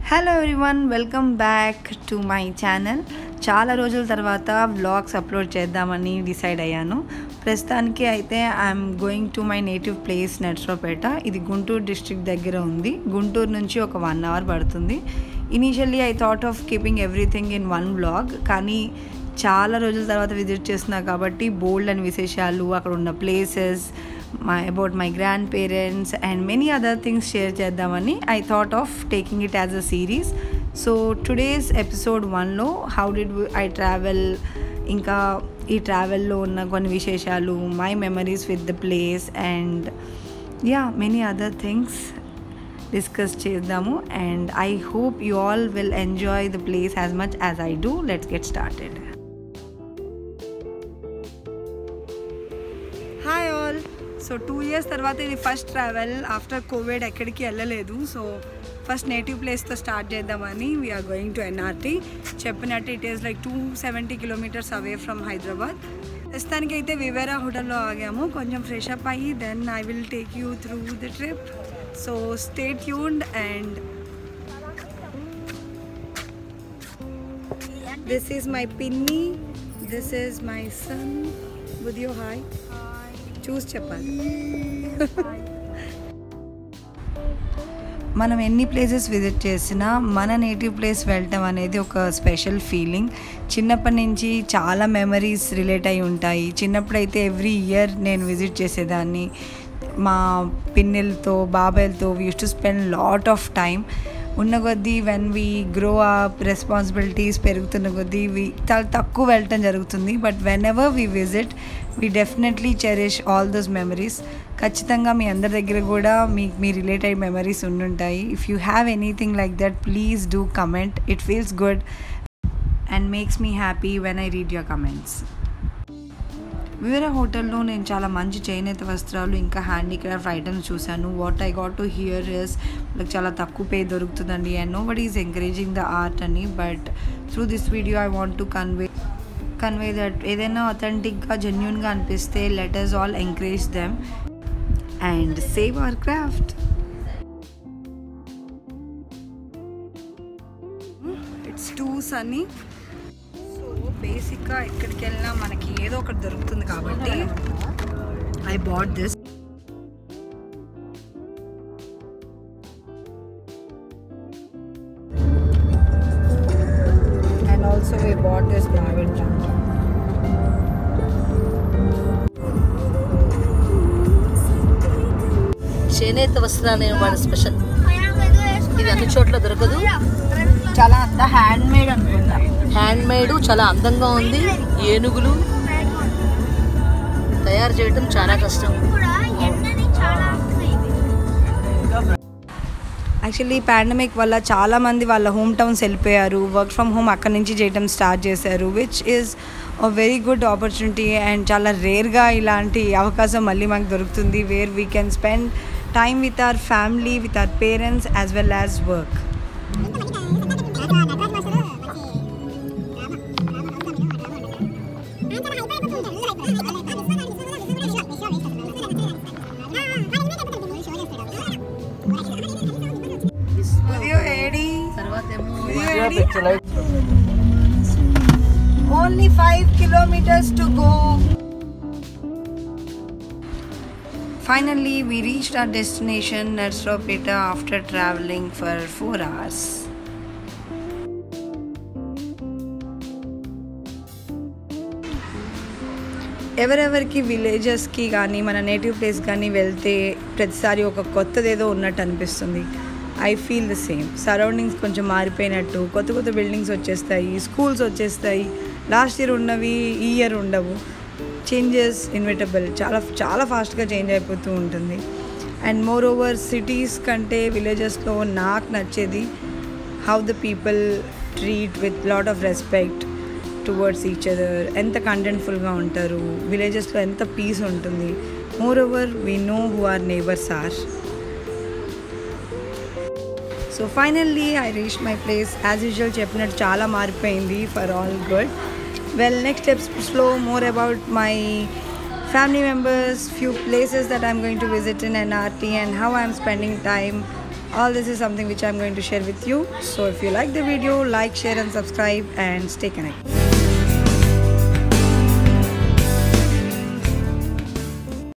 Hello everyone welcome back to my channel చాలా రోజుల తర్వాత వ్లాగ్స్ అప్లోడ్ చేద్దామని డిసైడ్ అయ్యాను ప్రస్తుతానికి అయితే I'm going to my native place Narasaraopet ఇది గుంటూరు డిస్ట్రిక్ట్ దగ్గర ఉంది గుంటూరు నుంచి ఒక వన్ అవర్ పడుతుంది initially I thought of keeping everything in one vlog కానీ చాలా రోజుల తర్వాత విజిట్ చేస్తున్నా కాబట్టి బోల్డ్ అని విశేషాలు అక్కడ ఉన్న places my about my grandparents and many other things share చేద్దామని I thought of taking it as a series so today's episode వన్లో హౌ డిడ్ ఐ ట్రావెల్ ఇంకా ఈ ట్రావెల్లో ఉన్న కొన్ని విశేషాలు my memories with the place and yeah many other things discuss చేద్దాము and I hope you all will enjoy the place as much as I do let's get started hi all so two years తర్వాత ఇది first travel after Covid ఎక్కడికి వెళ్ళలేదు so first native ప్లేస్తో start చేద్దామని we're going to NRT చెప్పినట్టు it is like two seventy kilometres away from Hyderabad ప్రస్తుతానికి అయితే Vivera హోటల్లో ఆగాము కొంచెం ఫ్రెష్ అప్ అయ్యి then I will take you through the trip so stay tuned and this is my పిన్ని this is my son బుదియో hi చూసి చెప్పాలి మనం ఎన్ని ప్లేసెస్ విజిట్ చేసినా మన నేటివ్ ప్లేస్ వెళ్ళటం అనేది ఒక స్పెషల్ ఫీలింగ్ చిన్నప్పటి నుంచి చాలా మెమరీస్ రిలేట్ అయి ఉంటాయి చిన్నప్పుడైతే ఎవ్రీ ఇయర్ నేను విజిట్ చేసేదాన్ని మా పిన్నెలతో బాబాయ్లతో we used to spend lot of time ఉన్న కొద్దీ when we grow up responsibilities పెరుగుతున్న కొద్దీ వీ చాలా తక్కువ వెళ్ళటం జరుగుతుంది but whenever we visit we definitely cherish all those memories ఖచ్చితంగా మీ అందరి దగ్గర కూడా మీ మీ రిలేటెడ్ మెమరీస్ ఉండుంటాయి if you have anything like that please do comment it feels good and makes me happy when I read your comments వివిధ హోటల్లో నేను చాలా మంచి చేనేత వస్త్రాలు ఇంకా హ్యాండీక్రాఫ్ట్ ఐటమ్స్ చూశాను what I got to hear is like చాలా తక్కువ పే దొరుకుతుందండి and nobody is encouraging the art అని but through this video I want to convey convey that ఏదైనా అథెంటిక్గా జెన్యున్గా అనిపిస్తే let's all encourage them and save our craft it's too sunny so బేసిక్గా ఎక్కడికి వెళ్ళినా మనకి ఏదో ఒకటి దొరుకుతుంది కాబట్టి I bought this and also we bat this మావిడ్ ప్లాంట్ చేనేత వస్త్రాలు వాడి స్పెషల్ ఇది అన్ని చోట్ల దొరకదు చాలా అంత హ్యాండ్ మేడ్ అనుకుంటా హ్యాండ్ మేడ్ చాలా అందంగా ఉంది ఏనుగులు తయారు చేయడం చాలా కష్టం యాక్చువల్లీ పాండమిక్ వల్ల చాలా మంది వాళ్ళ హోమ్ టౌన్స్ వెళ్ళిపోయారు వర్క్ ఫ్రమ్ హోమ్ అక్కడి నుంచి చేయడం స్టార్ట్ చేశారు which is a very good opportunity అండ్ చాలా రేర్గా ఇలాంటి అవకాశం మళ్ళీ మనకు దొరుకుతుంది where we can spend time with our family with our parents as well as work తర్వాత ఏమో Only five kilometers to go. Finally, we reached our destination, Narsopeta, after traveling for four hours. ఎవరెవరికి విలేజెస్కి కానీ మన native place కానీ వెళ్తే ప్రతిసారి ఒక కొత్తదేదో ఉన్నట్టు అనిపిస్తుంది I feel the same surroundings కొంచెం మారిపోయినట్టు కొత్త కొత్త బిల్డింగ్స్ వచ్చేస్తాయి స్కూల్స్ వచ్చేస్తాయి లాస్ట్ ఇయర్ ఉన్నవి ఈ ఇయర్ ఉండవు చేంజెస్ ఇన్విటబుల్ చాలా చాలా ఫాస్ట్గా చేంజ్ అయిపోతూ ఉంటుంది అండ్ మోర్ ఓవర్ సిటీస్ కంటే విలేజెస్లో నాకు నచ్చేది how the people treat with lot of respect towards each other ఎంత కంటెంట్ఫుల్గా ఉంటారు విలేజెస్లో ఎంత పీస్ ఉంటుంది moreover we know who are neighbours are so finally I reach my place as usual చెప్పినట్టు చాలా మారిపోయింది for all good well next స్టెప్స్లో more about my family members, few places that I'm going to visit in NRT, and how I'm spending time all this is something which i'm going to share with you so if you like the video like share and subscribe and stay connected